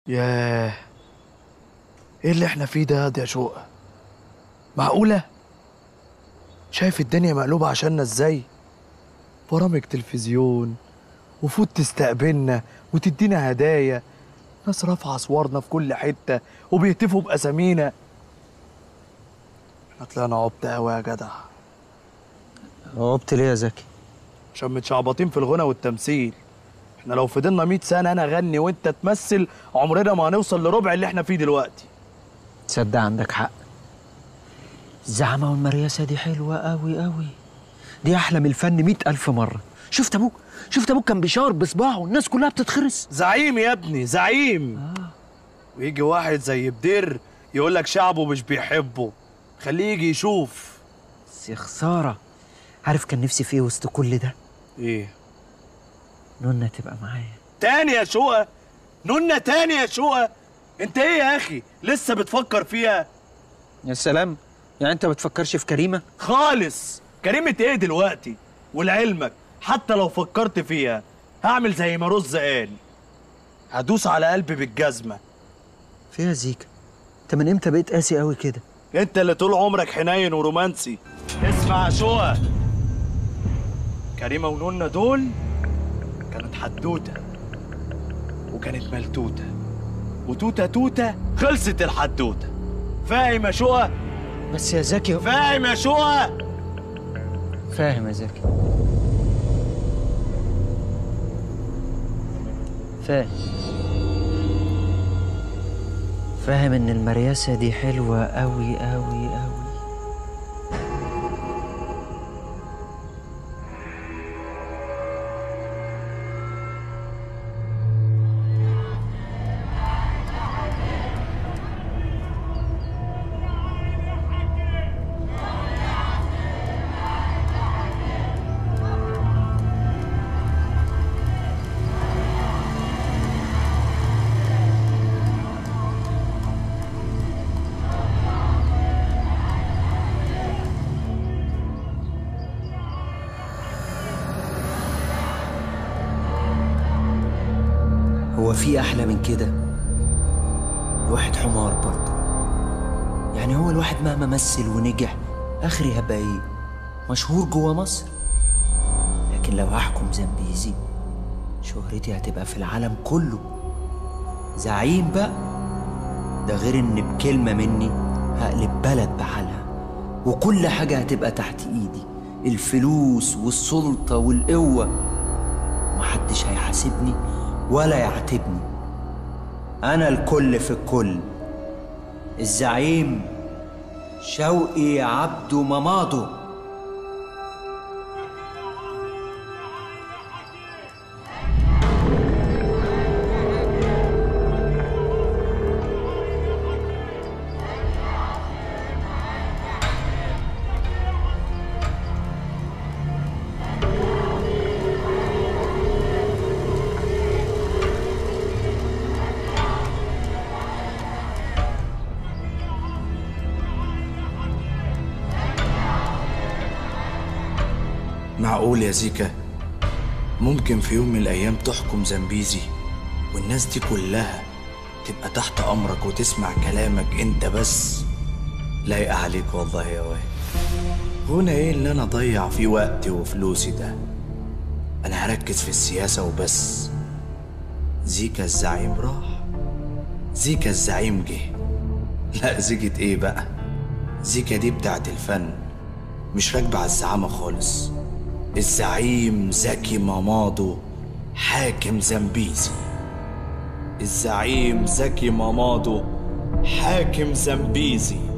ياه ايه اللي احنا فيه ده يا شوقة معقولة شايف الدنيا مقلوبة عشاننا ازاي برامج تلفزيون وفود تستقبلنا وتدينا هدايا ناس رافعة صورنا في كل حتة وبيهتفوا بأسامينا احنا طلعنا عبط قوي يا جدع عبت ليه يا زكي عشان متشعبطين في الغنى والتمثيل احنا لو فضلنا 100 سنة انا اغني وانت تمثل عمرنا ما هنوصل لربع اللي احنا فيه دلوقتي تصدق عندك حق الزعامة والمرياسة دي حلوة قوي قوي دي أحلى من الفن مئة ألف مرة شفت أبوك شفت أبوك كان بيشاور بصباعه والناس كلها بتتخرس زعيم يا ابني زعيم ويجي واحد زي بدير يقول لك شعبه مش بيحبه خليه يجي يشوف بس يا خسارة عارف كان نفسي في إيه وسط كل ده ايه نونة تبقى معايا تاني يا شقة نونة تاني يا شقة انت ايه يا اخي لسه بتفكر فيها يا سلام يعني أنت بتفكرش في كريمة خالص كريمة ايه دلوقتي ولعلمك حتى لو فكرت فيها هعمل زي ما رز قال هدوس على قلبي بالجزمة فيها زيكا أنت من إمتى بقيت قاسي قوي كده انت اللي طول عمرك حنين ورومانسي اسمع يا شقة كريمة ونونة دول كانت حدوتة وكانت ملتوتة وتوتة توتة خلصت الحدوتة فاهم يا شقة بس يا زكي فاهم يا شقة فاهم يا زكي فاهم فاهم ان المرياسة دي حلوة قوي قوي قوي هو في احلى من كده الواحد حمار برضه يعني هو الواحد مهما مثل ونجح اخري هبقى ايه مشهور جوه مصر لكن لو هحكم زنبيزي شهرتي هتبقى في العالم كله زعيم بقى ده غير ان بكلمة مني هقلب بلد بحالها وكل حاجة هتبقى تحت ايدي الفلوس والسلطة والقوة محدش هيحاسبني ولا يعاتبني انا الكل في الكل الزعيم شوقي عبده مماضو معقول يا زيكا ممكن في يوم من الأيام تحكم زنبيزي والناس دي كلها تبقى تحت أمرك وتسمع كلامك أنت بس لايقة عليك والله يا واد هنا إيه اللي أنا أضيع فيه وقتي وفلوسي ده أنا هركز في السياسة وبس زيكا الزعيم راح زيكا الزعيم جه لا زيكة إيه بقى زيكا دي بتاعت الفن مش راكبة على الزعامة خالص الزعيم زكي مامادو حاكم زنبيزي الزعيم زكي مامادو حاكم زنبيزي